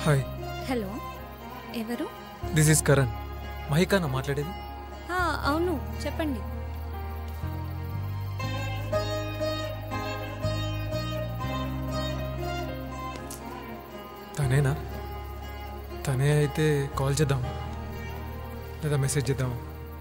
Hi hello ఎవరు this is Karan మహికానా మాట్లాడేది ఆ, అవును చెప్పండి తనేనా తనే అయితే కాల్ చేద్దాం లేదా మెసేజ్ చేద్దాం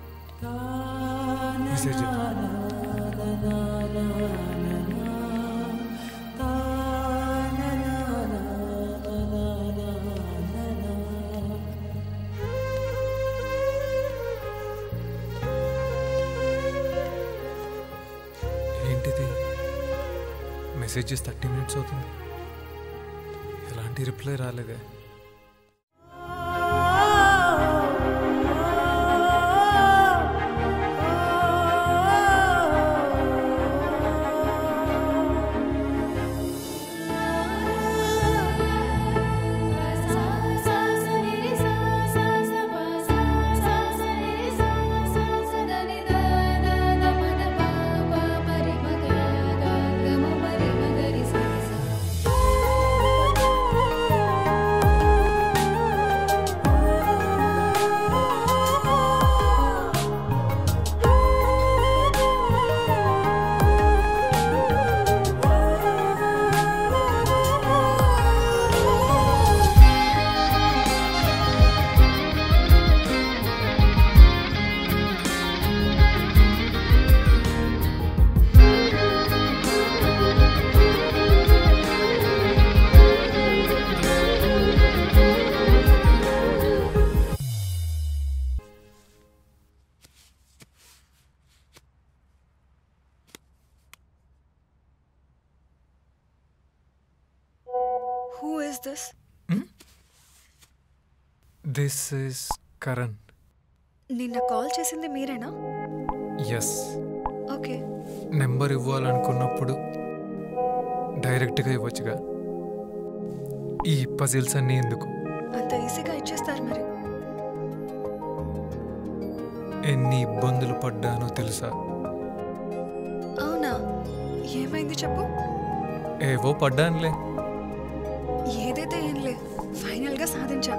మెసేజ్ చేద్దాం ఏంటిది మెసేజ్ చేసి థర్టీ మినిట్స్ అవుతుంది ఎలాంటి రిప్లై రాలేదే who is this this is Karan నిన్న కాల్ చేసింది మీరేనా ఎస్ ఓకే నెంబర్ ఇవ్వాలనుకున్నప్పుడు డైరెక్ట్గా ఇవ్వచ్చుగా ఈ పజిల్స్ అన్నీ ఎందుకు అంత ఈజీగా ఇచ్చేస్తారు మరి ఎన్ని ఇబ్బందులు పడ్డానో తెలుసా అవునా ఏమైంది చెప్పు ఏవో పడ్డానులే ఏదైతే ఏంలే ఫైనల్ గా సాధించా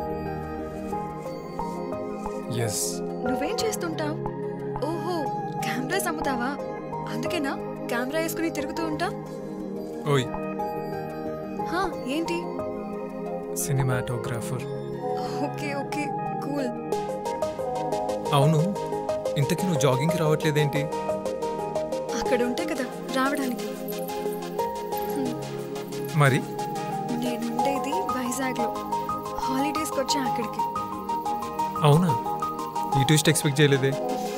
ఎస్ నువ్వేం చేస్తుంటావు ఓహో కెమెరాస్ అమ్ముతావా అందుకేనా కెమెరా వేసుకుని తిరుగుతూ ఉంటా ఓయ్ హా ఏంటి సినిమాటోగ్రాఫర్ ఓకే ఓకే కూల్ అవును ఇంతకీ నువ్వు జాగింగ్కి రావట్లేదేంటి అక్కడ ఉంటే కదా రావడానికి హ్మ్, మరి నేనుండేది వైజాగ్ లో హాలిడేస్కి వచ్చా అక్కడికి అవునా ఈ ట్విస్ట్ ఎక్స్పెక్ట్ చేయలేదే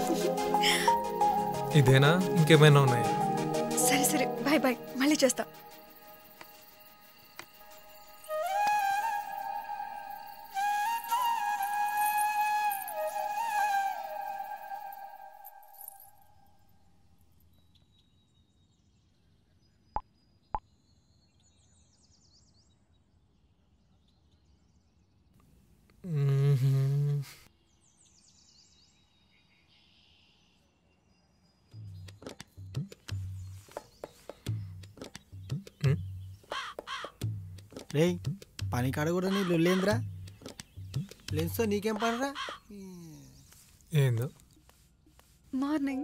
ఇదేనా ఇంకేమైనా ఉన్నాయా సరే సరే బాయ్ బాయ్ మళ్ళీ చేస్తా మ్మ్. రేయ్ పని కాడ కూడా నీ లొల్లేంద్రా లెన్స్తో నీకేం పడరా ఏందో మార్నింగ్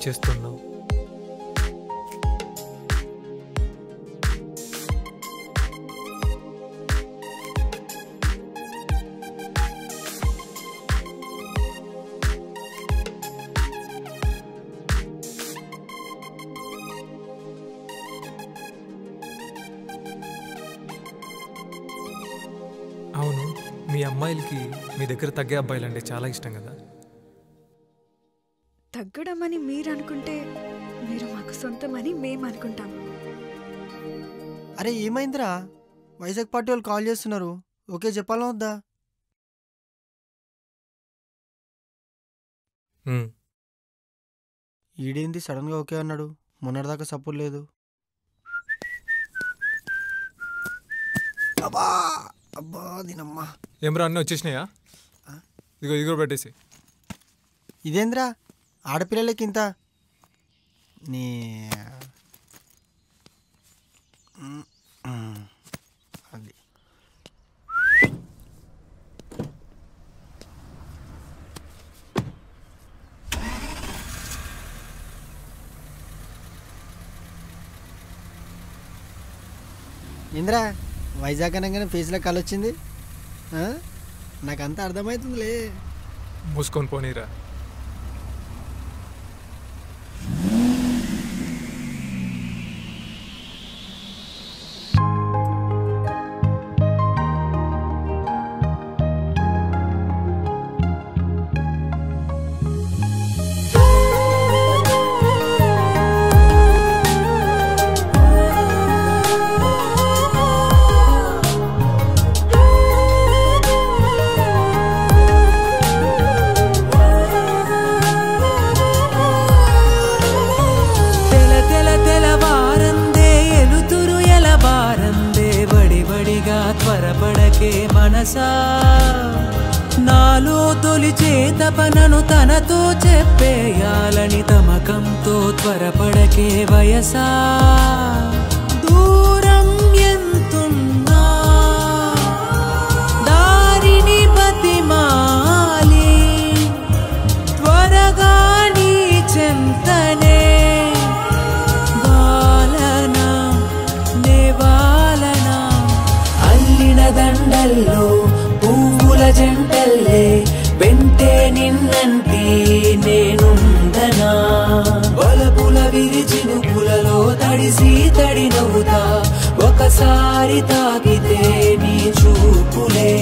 చేస్తున్నావు అవును మీ అమ్మాయిలకి మీ దగ్గర తగ్గే అబ్బాయిలు అంటే చాలా ఇష్టం కదా తగ్గడం అని మీరు అనుకుంటే మీరు మాకు సొంతమని మేము అనుకుంటాం అరే ఏమైందిరా వైజాగ్ పార్టీ వాళ్ళు కాల్ చేస్తున్నారు ఓకే చెప్పాలా వద్దా ఉమ్, ఈడేంది సడన్గా ఓకే అన్నాడు మొన్నటిదాకా సపోర్ట్ లేదు అబ్బా అబ్బా దీనమ్మా ఏమ్రా అన్నీ వచ్చేసినాయా ఆ? ఇదిగో ఇదిగో పెట్టేసి ఇదేంద్రా ఆడపిల్లలకి ఇంత నీ మ్, మ్, అది ఇంద్రా వైజాగ్ అనగానే ఫేస్లో కళ్ళు వచ్చింది ఆ? నాకంతా అర్థమవుతుందిలే మూసుకొని పోనీరా తెల తెల తెలవారందే ఎలుతురు ఎలబారందే బడి బడిగా త్వరపడకే మనసా నాలో తొలి చేతపనను తనతో చెప్పేయాలని తమకంతో త్వరపడకే వయసా దూరం ఎంతున్నా దారిని బతిమాలి త్వరగా నీ చెంతనే వాలనా నేవాలనా అల్లిన దండల్లో పువ్వుల జంటల్లే వెంటే నిన్నంటి నేనుందనా బలపుల విరిచినుకులలో తడిసి తడి నవ్వుతా ఒకసారి తాకితే నీ చూపులే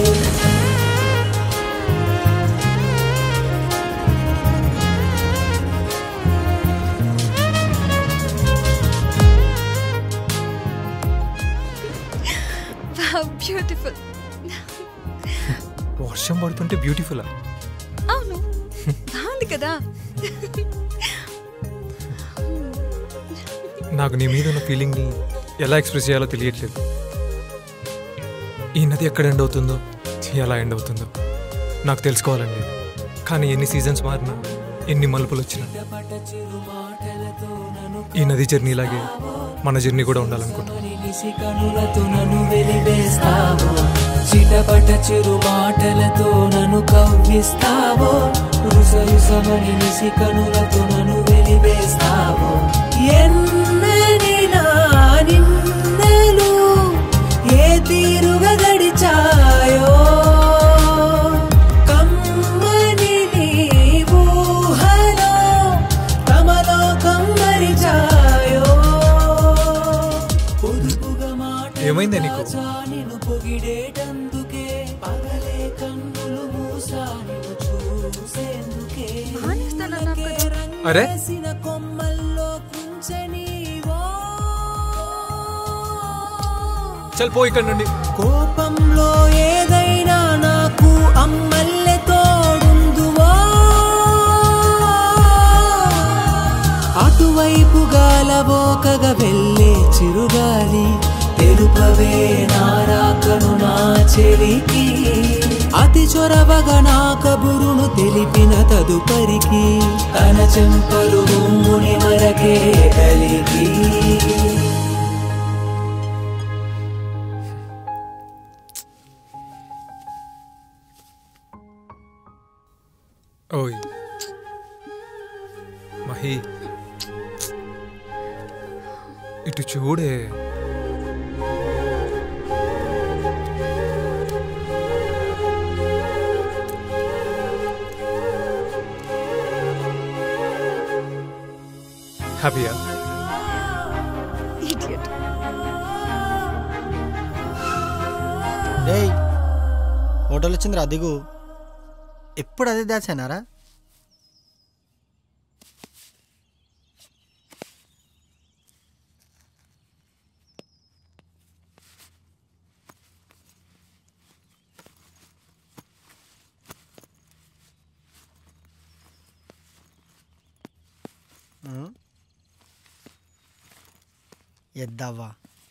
బ్యూటిఫుల్ వర్షం పడుతుంటే బ్యూటిఫుల్ అవును బాగుంది కదా నాకు నీ మీద ఉన్న ఫీలింగ్ని ఎలా ఎక్స్ప్రెస్ చేయాలో తెలియట్లేదు ఈ నది ఎక్కడ ఎండ్ అవుతుందో ఎలా ఎండ్ అవుతుందో నాకు తెలుసుకోవాలని లేదు కానీ ఎన్ని సీజన్స్ మారినా ఎన్ని మలుపులు వచ్చినా ఈ నది జర్నీలాగే మన జర్నీ కూడా ఉండాలనుకుంటున్నాను నిలిసి కనులతో నన్ను వెలివేస్తావో చిటపట చిరు మాటలతో నన్ను కవ్విస్తావో రుసరుసమని నిసి కనులతో నన్ను వెలివేస్తావో ఎన్నని నా నిన్నలు ఏ తీరుగా గడిచాయో కమ్మని నీ ఊహలో తమలో కమ్మరిచాయో పొదుపుగా మాట ఏమైందే నీకు? నిన్ను పొగిడేటందుకే పగలే కన్నులు మూసా నిన్ను చూసేందుకే మానేస్తానన్నావు కదా. అరే? రంగేసిన కొమ్మల్లో కుంచనీవో చల్ పో ఇక్కడ నుండి కోపంలో ఏదైనా నాకు అమ్మల్లె తోడుందువో అటువైపు గాలబోకగా వెళ్ళే చిరుగాలి తెలుపవే నారాకను నా చెలికి అతి చొరవగా నా కబురును తెలిపిన తదుపరికి తన చెంపలు ముని మరకే కలిగి ఓయ్ మహి హే ఇటు చూడే హ్యాపీయా ఇడియట్ డేయ్ హోటల్ వచ్చిందిరా దిగు ఎప్పుడు అదే దాచానారా ఎద్దావా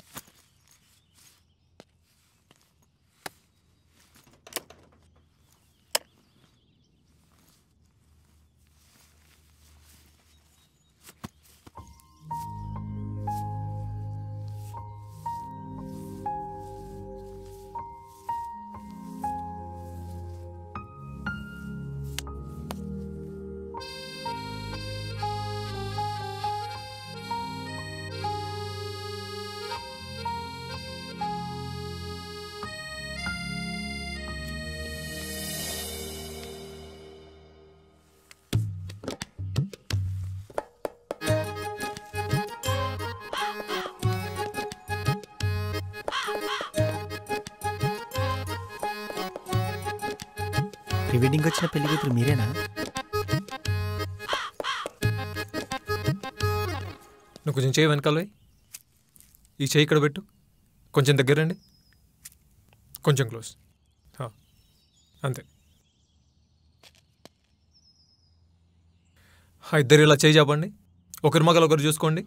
ప్రీ వెడ్డింగ్ వచ్చిన పెళ్లి కూతురు మీరేనా నువ్వు కొంచెం చేయి వెనకాల పోయి. ఈ చేయి ఇక్కడ పెట్టు కొంచెం దగ్గర రండి కొంచెం క్లోజ్ హా, అంతే ఆ ఇద్దరు ఇలా చేయి చెప్పండి ఒకరి మగలు ఒకరు చూసుకోండి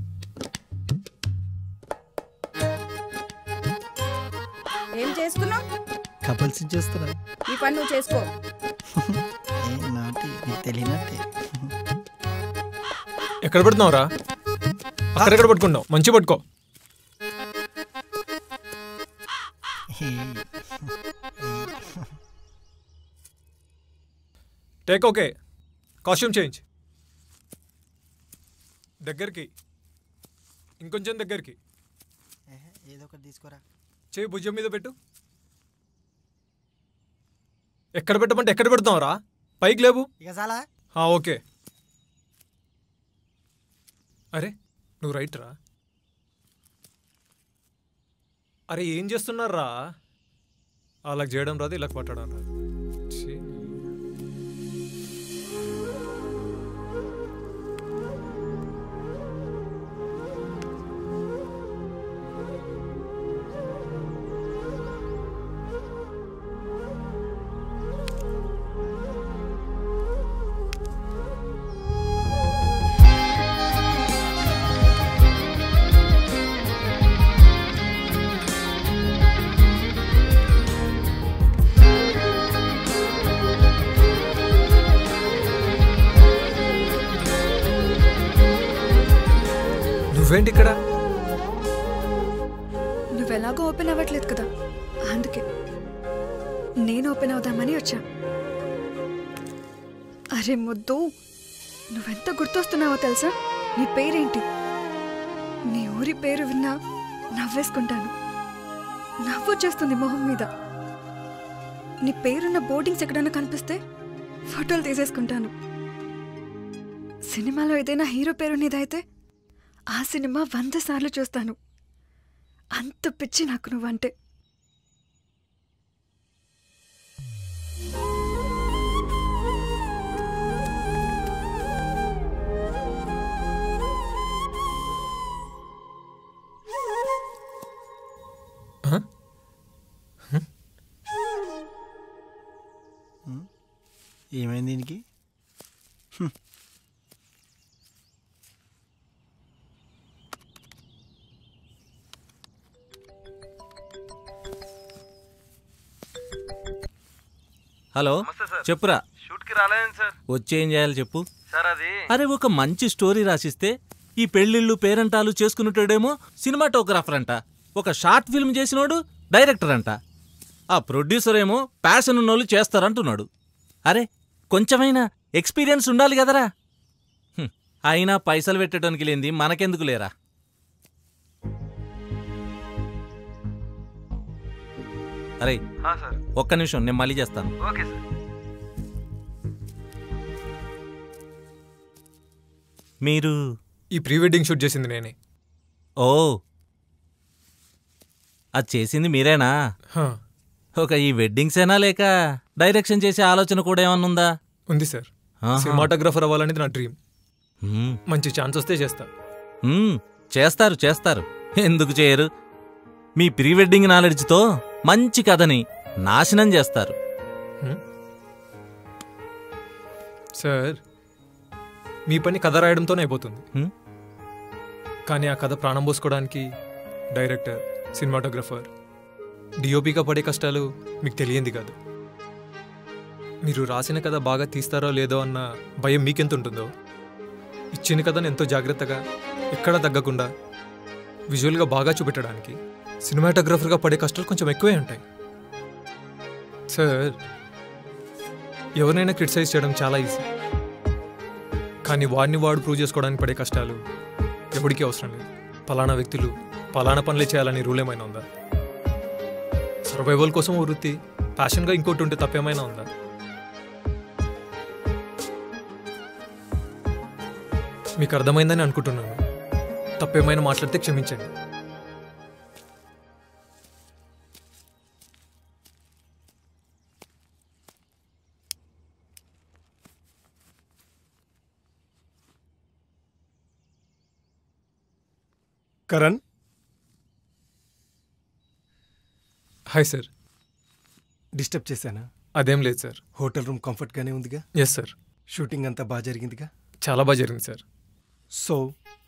ఏం చేస్తున్నావు కపుల్స్ చేస్తున్నా ఈ పని నువ్వు చేసుకో ఏ నాటి నీకు తెలియనట్టే ఎక్కడ పెడుతున్నావురా అక్కడెక్కడ పట్టుకుంటావు మంచి పట్టుకో హే. టేక్ ఓకే కాస్ట్యూమ్ చేంజ్ దగ్గరికి ఇంకొంచెం దగ్గరికి ఏహే, ఏదో ఒకటి తీసుకోరా చేయి భుజం మీద పెట్టు ఎక్కడ పెట్టమంటే ఎక్కడ పెడుతున్నావురా పైకి లేవు ఇక చాలా ఆ, ఓకే అరే నువ్వు రైట్ రా అరే ఏం చేస్తున్నారా అలా చేయడం రాదు ఇలా పట్టడం రాదు ఛీ. నువ్వేంటి ఇక్కడ నువ్వెలాగో ఓపెన్ అవ్వట్లేదు కదా అందుకే నేను ఓపెన్ అవుదామని వచ్చా అరే ముద్దు నువ్వెంత గుర్తొస్తున్నావో తెలుసా నీ పేరేంటి నీ ఊరి పేరు విన్నా నవ్వేసుకుంటాను నవ్వు వచ్చేస్తుంది మొహం మీద నీ పేరున్న బోర్డింగ్స్ ఎక్కడైనా కనిపిస్తే ఫోటోలు తీసేసుకుంటాను సినిమాలో ఏదైనా హీరో పేరు నీదైతే ఆ సినిమా వంద సార్లు చూస్తాను అంత పిచ్చి నాకు నువ్వంటే ఆ? ఏమైంది దీనికి హలో చెప్పురా షూట్కి రాలేదండి సార్ వచ్చి ఏం చేయాలి చెప్పు సార్ అది అరే ఒక మంచి స్టోరీ రాసిస్తే ఈ పెళ్ళిళ్ళు పేరెంటాలు చేసుకునేటోడేమో సినిమాటోగ్రాఫర్ అంట ఒక షార్ట్ ఫిల్మ్ చేసినోడు డైరెక్టర్ అంట ఆ ప్రొడ్యూసర్ ఏమో ప్యాషన్ ఉన్నోళ్ళు చేస్తారంటున్నాడు అరే కొంచెమైనా ఎక్స్పీరియన్స్ ఉండాలి కదరా హ్మ్, అయినా పైసలు పెట్టడానికి లేనిది మనకెందుకు లేరా అరే సార్ ఒక్క నిమిషం నేను మళ్ళీ చేస్తాను ఓకే సార్ మీరు ఈ ప్రీ వెడ్డింగ్ షూట్ చేసింది నేనే ఓ అది చేసింది మీరేనా హా, ఒక ఈ వెడ్డింగ్సేనా లేక డైరెక్షన్ చేసే ఆలోచన కూడా ఏమన్నా ఉందా ఉంది సార్ ఆహా. సినిమాటోగ్రఫర్ అవ్వాలనేది నా డ్రీమ్ మ్మ్. మంచి ఛాన్స్ వస్తే చేస్తా మ్మ్. చేస్తారు చేస్తారు ఎందుకు చేయరు మీ ప్రీ వెడ్డింగ్ నాలెడ్జ్తో మంచి కథని నాశనం చేస్తారు సార్ మీ పని కథ రాయడంతోనే అయిపోతుంది హ్మ్? కానీ ఆ కథ ప్రాణం పోసుకోవడానికి డైరెక్టర్ సినిమాటోగ్రఫర్ డిఓపిగా పడే కష్టాలు మీకు తెలియంది కాదు మీరు రాసిన కథ బాగా తీస్తారో లేదో అన్న భయం మీకెంత ఉంటుందో ఇచ్చిన కథను ఎంతో జాగ్రత్తగా ఎక్కడా తగ్గకుండా విజువల్గా బాగా చూపెట్టడానికి సినిమాటోగ్రఫర్గా పడే కష్టాలు కొంచెం ఎక్కువే ఉంటాయి సార్ ఎవరినైనా క్రిటిసైజ్ చేయడం చాలా ఈజీ కానీ వాడిని వాడు ప్రూవ్ చేసుకోవడానికి పడే కష్టాలు ఎవరికీ అవసరం లేదు పలానా వ్యక్తులు పలానా పనులే చేయాలని రూల్ ఏమైనా ఉందా సర్వైవల్ కోసం ఓ వృత్తి ప్యాషన్గా ఇంకోటి ఉంటే తప్పేమైనా ఉందా మీకు అర్థమైందని అనుకుంటున్నాను తప్పేమైనా మాట్లాడితే క్షమించండి కరణ్ హాయ్ సార్ డిస్టర్బ్ చేశానా అదేం లేదు సార్ హోటల్ రూమ్ కంఫర్ట్గానే ఉందిగా ఎస్ సార్ షూటింగ్ అంతా బాగా జరిగిందిగా చాలా బాగా జరిగింది సార్ సో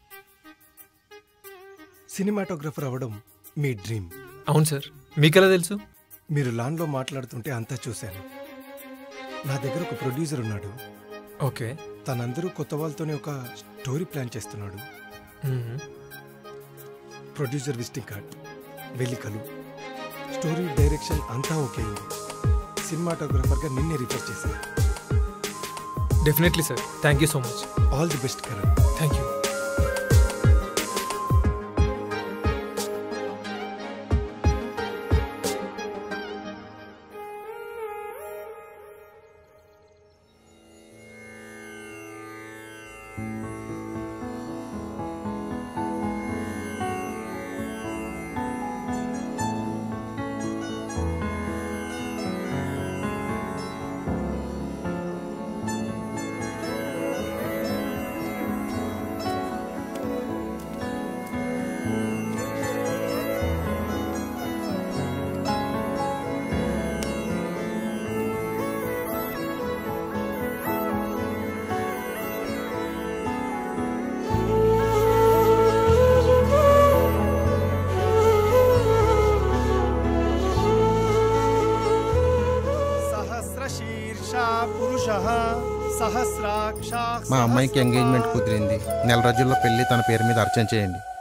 సినిమాటోగ్రఫర్ అవ్వడం మీ డ్రీమ్ అవును సార్ మీకెలా తెలుసు మీరు లాన్లో మాట్లాడుతుంటే అంతా చూశాను నా దగ్గర ఒక ప్రొడ్యూసర్ ఉన్నాడు ఓకే తనందరూ కొత్త వాళ్ళతోనే ఒక స్టోరీ ప్లాన్ చేస్తున్నాడు మ్మ్. ప్రొడ్యూసర్ విజిటింగ్ కార్డ్ వెళ్ళి కలు స్టోరీ డైరెక్షన్ అంతా ఓకే అయింది సినిమాటోగ్రఫర్గా నిన్నే రిఫర్ చేశాను definitely sir thank you so much all the best Karan thank you సహస్రశీర్ష పురుష సహస్రాక్ష మా అమ్మాయికి ఎంగేజ్మెంట్ కుదిరింది నెల రోజుల్లో పెళ్లి తన పేరు మీద అర్చన చేయండి